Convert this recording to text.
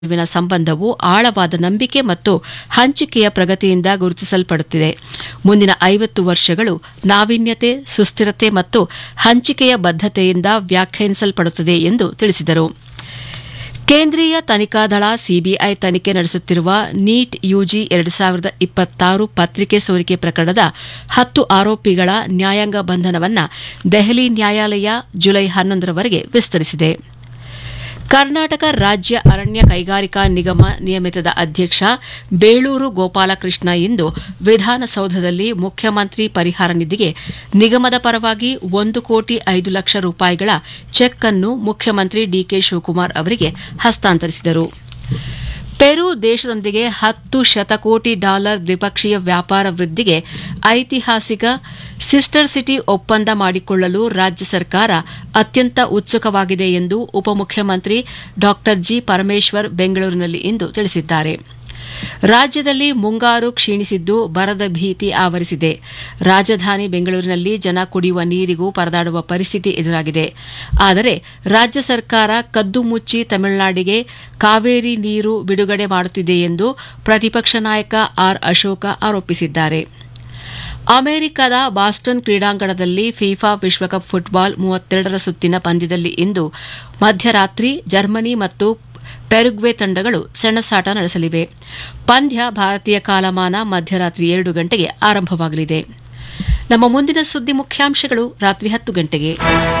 ನಡುವಿನ ಸಂಬಂಧವು ಆಳವಾದ ನಂಬಿಕೆ ಮತ್ತು ಹಂಚಿಕೆಯ ಪ್ರಗತಿಯಿಂದ ಗುರುತಿಸಲ್ಪಡುತ್ತಿದೆ ಮುಂದಿನ ಐವತ್ತು ವರ್ಷಗಳು ನಾವೀನ್ಯತೆ ಸುಸ್ಥಿರತೆ ಮತ್ತು ಹಂಚಿಕೆಯ ಬದ್ಧತೆಯಿಂದ ವ್ಯಾಖ್ಯಾನಿಸಲ್ಪಡುತ್ತದೆ ಎಂದು ತಿಳಿಸಿದರು ಕೇಂದ್ರೀಯ ತನಿಖಾ ದಳ ಸಿಬಿಐ ತನಿಖೆ ನಡೆಸುತ್ತಿರುವ ನೀಟ್ ಯುಜಿ ಎರಡು ಸಾವಿರದ ಇಪ್ಪತ್ತಾರು ಪತ್ರಿಕೆ ಸೋರಿಕೆ ಪ್ರಕರಣದ ಹತ್ತು ಆರೋಪಿಗಳ ನ್ಯಾಯಾಂಗ ಬಂಧನವನ್ನು ದೆಹಲಿ ನ್ಯಾಯಾಲಯ ಜುಲೈ ಹನ್ನೊಂದರವರೆಗೆ ವಿಸ್ತರಿಸಿದೆ ಕರ್ನಾಟಕ ರಾಜ್ಯ ಅರಣ್ಯ ಕೈಗಾರಿಕಾ ನಿಗಮ ನಿಯಮಿತದ ಅಧ್ಯಕ್ಷ ಬೇಳೂರು ಗೋಪಾಲಕೃಷ್ಣ ಇಂದು ವಿಧಾನಸೌಧದಲ್ಲಿ ಮುಖ್ಯಮಂತ್ರಿ ಪರಿಹಾರ ನಿಧಿಗೆ ನಿಗಮದ ಪರವಾಗಿ ಒಂದು ಕೋಟಿ ಐದು ಲಕ್ಷ ರೂಪಾಯಿಗಳ ಚೆಕ್ ಅನ್ನು ಮುಖ್ಯಮಂತ್ರಿ ಡಿಕೆ ಶಿವಕುಮಾರ್ ಅವರಿಗೆ ಹಸ್ತಾಂತರಿಸಿದರು ಪೆರು ದೇಶದೊಂದಿಗೆ ಹತ್ತು ಶತಕೋಟಿ ಡಾಲರ್ ದ್ವಿಪಕ್ಷೀಯ ವ್ಯಾಪಾರ ವೃದ್ಧಿಗೆ ಐತಿಹಾಸಿಕ ಸಿಸ್ಟರ್ ಸಿಟಿ ಒಪ್ಪಂದ ಮಾಡಿಕೊಳ್ಳಲು ರಾಜ್ಯ ಸರ್ಕಾರ ಅತ್ಯಂತ ಉತ್ಸುಕವಾಗಿದೆ ಎಂದು ಉಪಮುಖ್ಯಮಂತ್ರಿ ಡಾ ಜಿ ಪರಮೇಶ್ವರ್ ಬೆಂಗಳೂರಿನಲ್ಲಿ ಇಂದು ತಿಳಿಸಿದ್ದಾರೆ ರಾಜ್ಯದಲ್ಲಿ ಮುಂಗಾರು ಕ್ಷೀಣಿಸಿದ್ದು ಬರದ ಭೀತಿ ಆವರಿಸಿದೆ ರಾಜಧಾನಿ ಬೆಂಗಳೂರಿನಲ್ಲಿ ಜನ ಕುಡಿಯುವ ನೀರಿಗೂ ಪರದಾಡುವ ಪರಿಸ್ಥಿತಿ ಎದುರಾಗಿದೆ ಆದರೆ ರಾಜ್ಯ ಸರ್ಕಾರ ಕದ್ದು ಮುಚ್ಚಿ ತಮಿಳುನಾಡಿಗೆ ಕಾವೇರಿ ನೀರು ಬಿಡುಗಡೆ ಮಾಡುತ್ತಿದೆ ಎಂದು ಪ್ರತಿಪಕ್ಷ ನಾಯಕ ಆರ್ ಅಶೋಕ ಆರೋಪಿಸಿದ್ದಾರೆ ಅಮೆರಿಕದ ಬಾಸ್ಟನ್ ಕ್ರೀಡಾಂಗಣದಲ್ಲಿ ಫಿಫಾ ವಿಶ್ವಕಪ್ ಫುಟ್ಬಾಲ್ ಮೂವತ್ತೆರಡರ ಸುತ್ತಿನ ಪಂದ್ಯದಲ್ಲಿ ಇಂದು ಮಧ್ಯರಾತ್ರಿ ಜರ್ಮನಿ ಮತ್ತು ಪೆರುಗ್ವೆ ತಂಡಗಳು ಸೆಣಸಾಟ ನಡೆಸಲಿವೆ ಪಂದ್ಯ ಭಾರತೀಯ ಕಾಲಮಾನ ಮಧ್ಯರಾತ್ರಿ ಎರಡು ಗಂಟೆಗೆ ಆರಂಭವಾಗಲಿದೆ ನಮ್ಮ ಮುಂದಿನ ಸುದ್ದಿ ಮುಖ್ಯಾಂಶಗಳು ರಾತ್ರಿ ಹತ್ತು ಗಂಟೆಗೆ